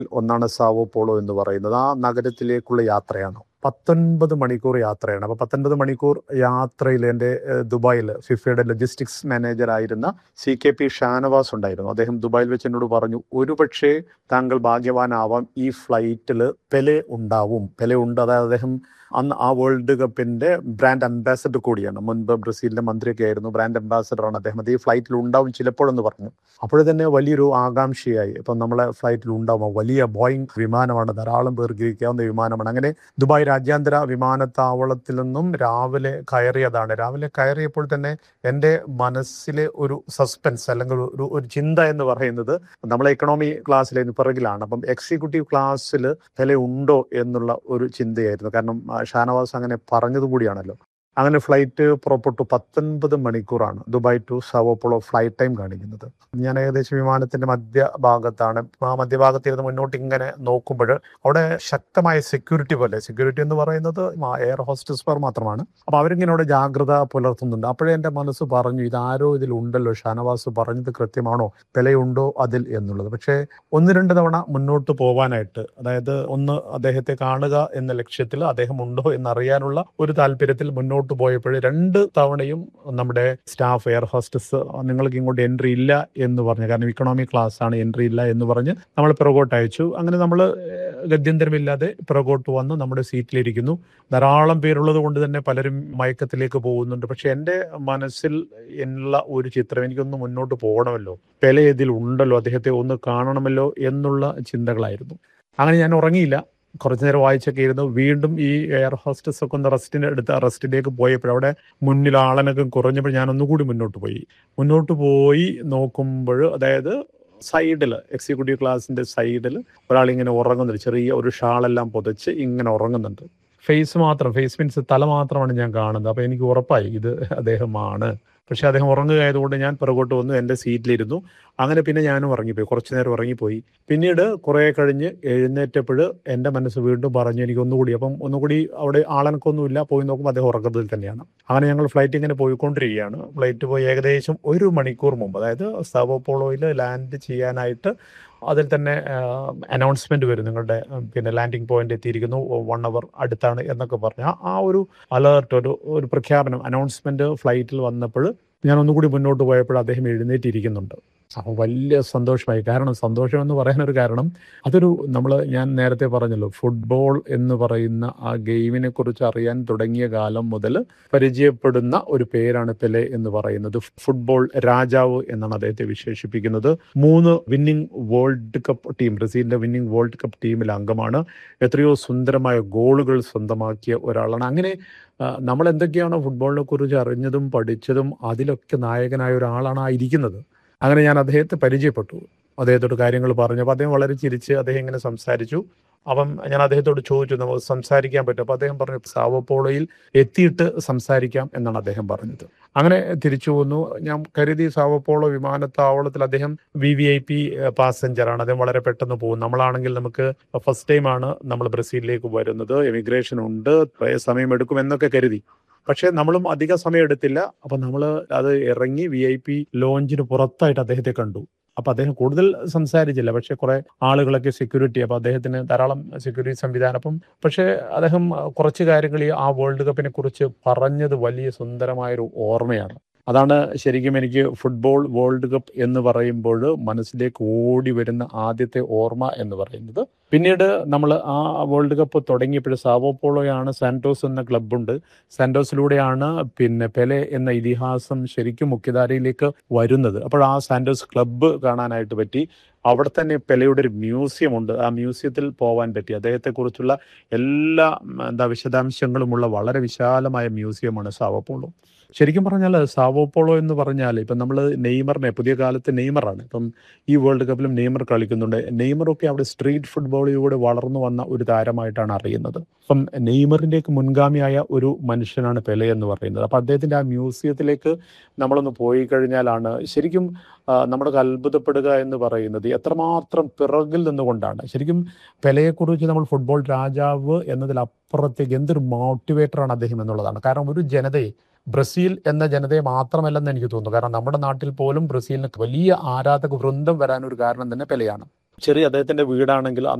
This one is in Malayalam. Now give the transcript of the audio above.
ഒന്നാണ് സാവോ പോളോ എന്ന് പറയുന്നത് ആ നഗരത്തിലേക്കുള്ള യാത്രയാണ് പത്തൊൻപത് മണിക്കൂർ യാത്രയാണ് അപ്പോൾ പത്തൊൻപത് മണിക്കൂർ യാത്രയിൽ എൻ്റെ ഏഹ്, ദുബായിൽ ഫിഫയുടെ ലോജിസ്റ്റിക്സ് മാനേജർ ആയിരുന്ന സി കെ പി ഷാനവാസ് ഉണ്ടായിരുന്നു അദ്ദേഹം ദുബായിൽ വെച്ച് എന്നോട് പറഞ്ഞു ഒരുപക്ഷെ താങ്കൾ ഭാഗ്യവാനാവാം ഈ ഫ്ലൈറ്റിൽ പെലെ ഉണ്ടാവും പെലെ ഉണ്ട് അതായത് അദ്ദേഹം അന്ന് ആ വേൾഡ് കപ്പിന്റെ ബ്രാൻഡ് അംബാസഡർ കൂടിയാണ് മുൻപ് ബ്രസീലിന്റെ മന്ത്രിയൊക്കെ ആയിരുന്നു ബ്രാൻഡ് അംബാസഡറാണ് അദ്ദേഹം അത് ഈ ഫ്ലൈറ്റിൽ ഉണ്ടാവും ചിലപ്പോഴെന്ന് പറഞ്ഞു അപ്പോഴേ തന്നെ വലിയൊരു ആകാംക്ഷയായി ഇപ്പം നമ്മളെ ഫ്ലൈറ്റിൽ ഉണ്ടാവും വലിയ ബോയിങ് വിമാനമാണ് ധാരാളം പേർക്ക് ഇരിക്കാവുന്ന വിമാനമാണ് അങ്ങനെ ദുബായ് രാജ്യാന്തര വിമാനത്താവളത്തിൽ നിന്നും രാവിലെ കയറിയതാണ് രാവിലെ കയറിയപ്പോൾ തന്നെ എൻ്റെ മനസ്സിലെ ഒരു സസ്പെൻസ് അല്ലെങ്കിൽ ഒരു ഒരു ചിന്ത എന്ന് പറയുന്നത് നമ്മളെ എക്കണോമി ക്ലാസ്സിലെ പിറകിലാണ് അപ്പം എക്സിക്യൂട്ടീവ് ക്ലാസ്സിൽ വില ഉണ്ടോ എന്നുള്ള ഒരു ചിന്തയായിരുന്നു കാരണം ആ, ഷാനവാസ് അങ്ങനെ പറഞ്ഞത് കൂടിയാണല്ലോ അങ്ങനെ ഫ്ലൈറ്റ് പുറപ്പെട്ടു പത്തൊൻപത് മണിക്കൂറാണ് Dubai to Sao Paulo flight time കാണിക്കുന്നത് ഞാൻ ഏകദേശം വിമാനത്തിന്റെ മധ്യഭാഗത്താണ് ആ മധ്യഭാഗത്തിരുന്ന് മുന്നോട്ട് ഇങ്ങനെ നോക്കുമ്പോൾ അവിടെ ശക്തമായ സെക്യൂരിറ്റി പോലെ സെക്യൂരിറ്റി എന്ന് പറയുന്നത് എയർ ഹോസ്റ്റസ്മാർ മാത്രമാണ് അപ്പൊ അവരിങ്ങനെ അവിടെ ജാഗ്രത പുലർത്തുന്നുണ്ട് അപ്പോഴേ എൻ്റെ മനസ്സ് പറഞ്ഞു ഇതാരോ ഇതിൽ ഉണ്ടല്ലോ ഷാനവാസ് പറഞ്ഞത് കൃത്യമാണോ വിലയുണ്ടോ അതിൽ എന്നുള്ളത് പക്ഷേ ഒന്ന് രണ്ട് തവണ മുന്നോട്ട് പോവാനായിട്ട് അതായത് ഒന്ന് അദ്ദേഹത്തെ കാണുക എന്ന ലക്ഷ്യത്തിൽ അദ്ദേഹം ഉണ്ടോ എന്നറിയാനുള്ള ഒരു താല്പര്യത്തിൽ മുന്നോട്ട് പോയപ്പോൾ രണ്ട് തവണയും നമ്മുടെ സ്റ്റാഫ് എയർ ഹോസ്റ്റസ് നിങ്ങൾക്ക് ഇങ്ങോട്ട് എൻട്രി ഇല്ല എന്ന് പറഞ്ഞു കാരണം ഇക്കണോമി ക്ലാസ് ആണ് എൻട്രി ഇല്ല എന്ന് പറഞ്ഞ് നമ്മൾ പിറകോട്ട് അയച്ചു അങ്ങനെ നമ്മൾ ഗത്യന്തരമില്ലാതെ പിറകോട്ട് വന്ന് നമ്മുടെ സീറ്റിലിരിക്കുന്നു ധാരാളം പേരുള്ളത് കൊണ്ട് തന്നെ പലരും മയക്കത്തിലേക്ക് പോകുന്നുണ്ട് പക്ഷെ എൻ്റെ മനസ്സിൽ ഉള്ള ഒരു ചിത്രം എനിക്കൊന്ന് മുന്നോട്ട് പോകണമല്ലോ പെല ഇതിൽ ഉണ്ടല്ലോ അദ്ദേഹത്തെ ഒന്ന് കാണണമല്ലോ എന്നുള്ള ചിന്തകളായിരുന്നു അങ്ങനെ ഞാൻ ഉറങ്ങിയില്ല കുറച്ചു നേരം വായിച്ചൊക്കെ ഇരുന്നു വീണ്ടും ഈ എയർ ഹോസ്റ്റസ് ഒക്കെ ഒന്ന് റെസ്റ്റിന് എടുത്ത് റെസ്റ്റിലേക്ക് പോയപ്പോൾ അവിടെ മുന്നിൽ ആളനൊക്കെ കുറഞ്ഞപ്പോൾ ഞാൻ ഒന്നുകൂടി മുന്നോട്ട് പോയി മുന്നോട്ട് പോയി നോക്കുമ്പോൾ അതായത് സൈഡിൽ എക്സിക്യൂട്ടീവ് ക്ലാസിന്റെ സൈഡിൽ ഒരാൾ ഇങ്ങനെ ഉറങ്ങുന്നുണ്ട് ചെറിയ ഒരു ഷാളെല്ലാം പുതച്ച് ഇങ്ങനെ ഉറങ്ങുന്നുണ്ട് ഫേസ് മാത്രം ഫേസ് മീൻസ് തല മാത്രമാണ് ഞാൻ കാണുന്നത് അപ്പൊ എനിക്ക് ഉറപ്പായി ഇത് അദ്ദേഹമാണ് പക്ഷെ അദ്ദേഹം ഉറങ്ങുകയായതുകൊണ്ട് ഞാൻ പുറകോട്ട് വന്നു എൻ്റെ സീറ്റിലിരുന്നു അങ്ങനെ പിന്നെ ഞാനും ഉറങ്ങിപ്പോയി കുറച്ചു നേരം ഉറങ്ങിപ്പോയി പിന്നീട് കുറെ കഴിഞ്ഞ് എഴുന്നേറ്റപ്പോൾ എൻ്റെ മനസ്സ് വീണ്ടും പറഞ്ഞു എനിക്ക് ഒന്നുകൂടി അപ്പം ഒന്നുകൂടി അവിടെ ആളനക്കൊന്നുമില്ല പോയി നോക്കുമ്പോൾ അദ്ദേഹം ഉറക്കത്തിൽ തന്നെയാണ് അങ്ങനെ ഞങ്ങൾ ഫ്ലൈറ്റ് ഇങ്ങനെ പോയിക്കൊണ്ടിരിക്കുകയാണ് ഫ്ലൈറ്റ് പോയി ഏകദേശം ഒരു മണിക്കൂർ മുമ്പ് അതായത് സവോപോളോയിൽ ലാൻഡ് ചെയ്യാനായിട്ട് അതിൽ തന്നെ അനൗൺസ്മെന്റ് വരും നിങ്ങളുടെ ഉം, പിന്നെ ലാൻഡിംഗ് പോയിന്റ് എത്തിയിരിക്കുന്നു വൺ അവർ അടുത്താണ് എന്നൊക്കെ പറഞ്ഞ ആ- ആ ഒരു അലേർട്ട് ഒരു ഒരു പ്രഖ്യാപനം അനൗൺസ്മെന്റ് ഫ്ലൈറ്റിൽ വന്നപ്പോൾ ഞാൻ ഒന്നുകൂടി മുന്നോട്ട് പോയപ്പോൾ അദ്ദേഹം എഴുന്നേറ്റിരിക്കുന്നുണ്ട് അപ്പോൾ വലിയ സന്തോഷമായി കാരണം സന്തോഷം എന്ന് പറയാനൊരു കാരണം അതൊരു നമ്മൾ ഞാൻ നേരത്തെ പറഞ്ഞല്ലോ ഫുട്ബോൾ എന്ന് പറയുന്ന ആ ഗെയിമിനെ കുറിച്ച് അറിയാൻ തുടങ്ങിയ കാലം മുതൽ പരിചയപ്പെടുന്ന ഒരു പേരാണ് പെലെ എന്ന് പറയുന്നത് ഫുട്ബോൾ രാജാവ് എന്നാണ് അദ്ദേഹത്തെ വിശേഷിപ്പിക്കുന്നത് മൂന്ന് വിന്നിംഗ് വേൾഡ് കപ്പ് ടീം ബ്രസീലിന്റെ വിന്നിംഗ് വേൾഡ് കപ്പ് ടീമിൽ അംഗമാണ് എത്രയോ സുന്ദരമായ ഗോളുകൾ സ്വന്തമാക്കിയ ഒരാളാണ് അങ്ങനെ ആ, നമ്മൾ എന്തൊക്കെയാണോ ഫുട്ബോളിനെ കുറിച്ച് അറിഞ്ഞതും പഠിച്ചതും അതിലൊക്കെ നായകനായ ഒരാളാണ് ആ ഇരിക്കുന്നത് അങ്ങനെ ഞാൻ അദ്ദേഹത്തെ പരിചയപ്പെട്ടു അദ്ദേഹത്തോട് കാര്യങ്ങൾ പറഞ്ഞു അപ്പോൾ അദ്ദേഹം വളരെ ചിരിച്ച് അദ്ദേഹം ഇങ്ങനെ സംസാരിച്ചു അപ്പം ഞാൻ അദ്ദേഹത്തോട് ചോദിച്ചു നമുക്ക് സംസാരിക്കാൻ പറ്റും അപ്പോൾ അദ്ദേഹം പറഞ്ഞു സാവോപോളോയിൽ എത്തിയിട്ട് സംസാരിക്കാം എന്നാണ് അദ്ദേഹം പറഞ്ഞത് അങ്ങനെ തിരിച്ചു വന്നു ഞാൻ കരുതി സാവോപോളോ വിമാനത്താവളത്തിൽ അദ്ദേഹം വി വി ഐ പി പാസഞ്ചറാണ് അദ്ദേഹം വളരെ പെട്ടെന്ന് പോകും നമ്മളാണെങ്കിൽ നമുക്ക് ഫസ്റ്റ് ടൈമാണ് നമ്മൾ ബ്രസീലിലേക്ക് വരുന്നത് എമിഗ്രേഷൻ ഉണ്ട് കുറേ സമയം എടുക്കും എന്നൊക്കെ കരുതി പക്ഷെ നമ്മളും അധിക സമയം എടുത്തില്ല അപ്പൊ നമ്മൾ അത് ഇറങ്ങി വി ഐ പി ലോഞ്ചിന് പുറത്തായിട്ട് അദ്ദേഹത്തെ കണ്ടു അപ്പൊ അദ്ദേഹം കൂടുതൽ സംസാരിച്ചില്ല പക്ഷെ കുറെ ആളുകളൊക്കെ സെക്യൂരിറ്റി അപ്പൊ അദ്ദേഹത്തിന് ധാരാളം സെക്യൂരിറ്റി സംവിധാനം അപ്പം പക്ഷെ അദ്ദേഹം കുറച്ച് കാര്യങ്ങൾ ഈ ആ വേൾഡ് കപ്പിനെ കുറിച്ച് പറഞ്ഞത് വലിയ സുന്ദരമായൊരു ഓർമ്മയാണ് അതാണ് ശരിക്കും എനിക്ക് ഫുട്ബോൾ വേൾഡ് കപ്പ് എന്ന് പറയുമ്പോൾ മനസ്സിലേക്ക് ഓടി വരുന്ന ആദ്യത്തെ ഓർമ്മ എന്ന് പറയുന്നത് പിന്നീട് നമ്മൾ ആ വേൾഡ് കപ്പ് തുടങ്ങിയപ്പോൾ സാവോപോളോയാണ് സാന്റോസ് എന്ന ക്ലബ്ബുണ്ട് സാന്റോസിലൂടെയാണ് പിന്നെ പെലെ എന്ന ഇതിഹാസം ശരിക്കും മുഖ്യധാരയിലേക്ക് വരുന്നത് അപ്പോൾ ആ സാന്റോസ് ക്ലബ്ബ് കാണാനായിട്ട് പറ്റി അവിടെ തന്നെ പെലയുടെ ഒരു മ്യൂസിയം ഉണ്ട് ആ മ്യൂസിയത്തിൽ പോവാൻ പറ്റി അദ്ദേഹത്തെക്കുറിച്ചുള്ള എല്ലാ ഉം, എന്താ വിശദാംശങ്ങളുമുള്ള വളരെ വിശാലമായ മ്യൂസിയമാണ് സാവോപോളോ ശരിക്കും പറഞ്ഞാൽ സാവോപോളോ എന്ന് പറഞ്ഞാൽ ഇപ്പം നമ്മൾ നെയ്മറിനെ പുതിയ കാലത്ത് നെയ്മറാണ് ഇപ്പം ഈ വേൾഡ് കപ്പിലും നെയ്മർ കളിക്കുന്നുണ്ട് നെയ്മറൊക്കെ അവിടെ സ്ട്രീറ്റ് ഫുട്ബോളിലൂടെ വളർന്നു വന്ന ഒരു താരമായിട്ടാണ് അറിയുന്നത് അപ്പം നെയ്മറിൻ്റെയൊക്കെ മുൻഗാമിയായ ഒരു മനുഷ്യനാണ് പെലെ എന്ന് പറയുന്നത് അപ്പം അദ്ദേഹത്തിൻ്റെ ആ മ്യൂസിയത്തിലേക്ക് നമ്മളൊന്ന് പോയി കഴിഞ്ഞാലാണ് ശരിക്കും ആ, നമ്മൾക്ക് അത്ഭുതപ്പെടുക എന്ന് പറയുന്നത് എത്രമാത്രം പിറകിൽ നിന്നുകൊണ്ടാണ് ശരിക്കും പെലയെക്കുറിച്ച് നമ്മൾ ഫുട്ബോൾ രാജാവ് എന്നതിലപ്പുറത്തേക്ക് എന്തൊരു മോട്ടിവേറ്ററാണ് അദ്ദേഹം എന്നുള്ളതാണ് കാരണം ഒരു ജനതയെ ബ്രസീൽ എന്ന ജനതയെ മാത്രമല്ലെന്ന് എനിക്ക് തോന്നുന്നു കാരണം നമ്മുടെ നാട്ടിൽ പോലും ബ്രസീലിന് വലിയ ആരാധക വൃന്ദം വരാൻ ഒരു കാരണം തന്നെ പെലയാണ് ചെറിയ അദ്ദേഹത്തിന്റെ വീടാണെങ്കിൽ